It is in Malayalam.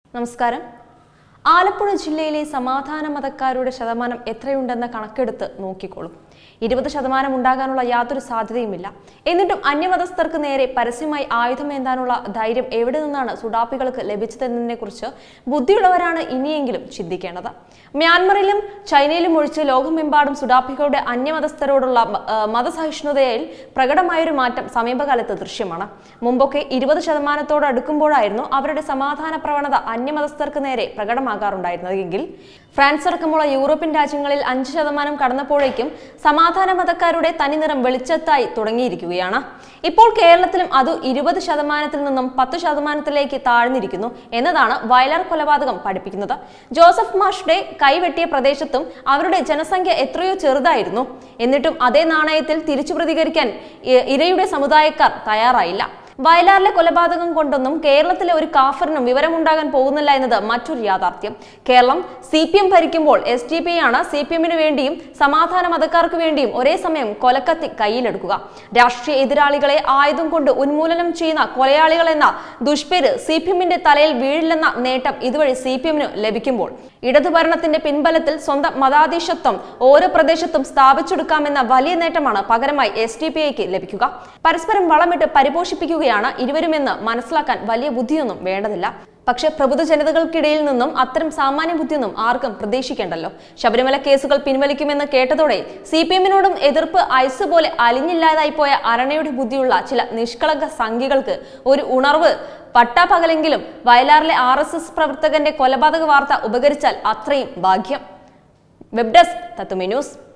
നമസ്കാരം ആലപ്പുഴ ജില്ലയിലെ സമാധാന മതക്കാരുടെ ശതമാനം എത്രയുണ്ടെന്ന കണക്കെടുത്ത് നോക്കിക്കോളും ഇരുപത് ശതമാനം ഉണ്ടാകാനുള്ള യാതൊരു സാധ്യതയുമില്ല എന്നിട്ടും അന്യമതസ്ഥർക്ക് നേരെ പരസ്യമായി ആയുധമേന്താനുള്ള ധൈര്യം എവിടെ നിന്നാണ് സുഡാപ്പികൾക്ക് ലഭിച്ചതെന്നതിനെ കുറിച്ച് ബുദ്ധിയുള്ളവരാണ് ഇനിയെങ്കിലും ചിന്തിക്കേണ്ടത് മ്യാൻമറിലും ചൈനയിലും ഒഴിച്ച് ലോകമെമ്പാടും സുഡാപ്പികളുടെ അന്യമതസ്ഥരോടുള്ള ആ, മതസഹിഷ്ണുതയിൽ പ്രകടമായൊരു മാറ്റം സമീപകാലത്ത് ദൃശ്യമാണ് മുമ്പൊക്കെ ഇരുപത് ശതമാനത്തോട് അടുക്കുമ്പോഴായിരുന്നു അവരുടെ സമാധാന പ്രവണത അന്യമതസ്ഥർക്ക് നേരെ പ്രകടമാകാറുണ്ടായിരുന്നതെങ്കിൽ ഫ്രാൻസ് അടക്കമുള്ള യൂറോപ്യൻ രാജ്യങ്ങളിൽ അഞ്ച് ശതമാനം കടന്നപ്പോഴേക്കും സമാധാന മതക്കാരുടെ തനിനിറം വെളിച്ചത്തായി തുടങ്ങിയിരിക്കുകയാണ് ഇപ്പോൾ കേരളത്തിലും അത് ഇരുപത് ശതമാനത്തിൽ നിന്നും പത്ത് ശതമാനത്തിലേക്ക് താഴ്ന്നിരിക്കുന്നു എന്നതാണ് വയലാർ കൊലപാതകം പഠിപ്പിക്കുന്നത് ജോസഫ് മാഷുടെ കൈവെട്ടിയ പ്രദേശത്തും അവരുടെ ജനസംഖ്യ എത്രയോ ചെറുതായിരുന്നു എന്നിട്ടും അതേ നാണയത്തിൽ തിരിച്ചു പ്രതികരിക്കാൻ ഇ- ഇരയുടെ സമുദായക്കാർ തയ്യാറായില്ല വയലാറിലെ കൊലപാതകം കൊണ്ടൊന്നും കേരളത്തിലെ ഒരു കാഫറിനും വിവരമുണ്ടാകാൻ പോകുന്നില്ല എന്നത് മറ്റൊരു യാഥാർത്ഥ്യം കേരളം സി പി എം ഭരിക്കുമ്പോൾ എസ് ഡി പി ആണ് സി പി എമ്മിന് വേണ്ടിയും സമാധാന മതക്കാർക്ക് വേണ്ടിയും ഒരേ സമയം കൊലക്കത്തി കയ്യിലെടുക്കുക രാഷ്ട്രീയ എതിരാളികളെ ആയുധം കൊണ്ട് ഉന്മൂലനം ചെയ്യുന്ന കൊലയാളികൾ എന്ന ദുഷ്പേര് സി പി എമ്മിന്റെ തലയിൽ വീഴില്ലെന്ന നേട്ടം ഇതുവഴി സി പി എമ്മിന് ലഭിക്കുമ്പോൾ ഇടതുഭരണത്തിന്റെ പിൻബലത്തിൽ സ്വന്തം മതാധീശത്വം ഓരോ പ്രദേശത്തും സ്ഥാപിച്ചെടുക്കാമെന്ന വലിയ നേട്ടമാണ് പകരമായി എസ് ഡി പി ഐക്ക് ലഭിക്കുക പരസ്പരം വളമിട്ട് പരിപോഷിപ്പിക്കുകയാണ് ഇരുവരുമെന്ന് മനസ്സിലാക്കാൻ വലിയ ബുദ്ധിയൊന്നും വേണ്ടതില്ല പക്ഷെ പ്രബുദ്ധ ജനതകൾക്കിടയിൽ നിന്നും അത്തരം സാമാന്യ ബുദ്ധിയൊന്നും ആർക്കും പ്രതീക്ഷിക്കേണ്ടല്ലോ ശബരിമല കേസുകൾ പിൻവലിക്കുമെന്ന് കേട്ടതോടെ സി പി എമ്മിനോടും എതിർപ്പ് ഐസ് പോലെ അലിഞ്ഞില്ലാതായി പോയ അരണയുടെ ബുദ്ധിയുള്ള ചില നിഷ്കളങ്ക സംഖ്യകൾക്ക് ഒരു ഉണർവ് പട്ടാപകലെങ്കിലും വയലാറിലെ ആർ എസ് എസ് പ്രവർത്തകന്റെ കൊലപാതക വാർത്ത ഉപകരിച്ചാൽ അത്രയും ഭാഗ്യം വെബ് ഡെസ്ക് തത്തുമി ന്യൂസ്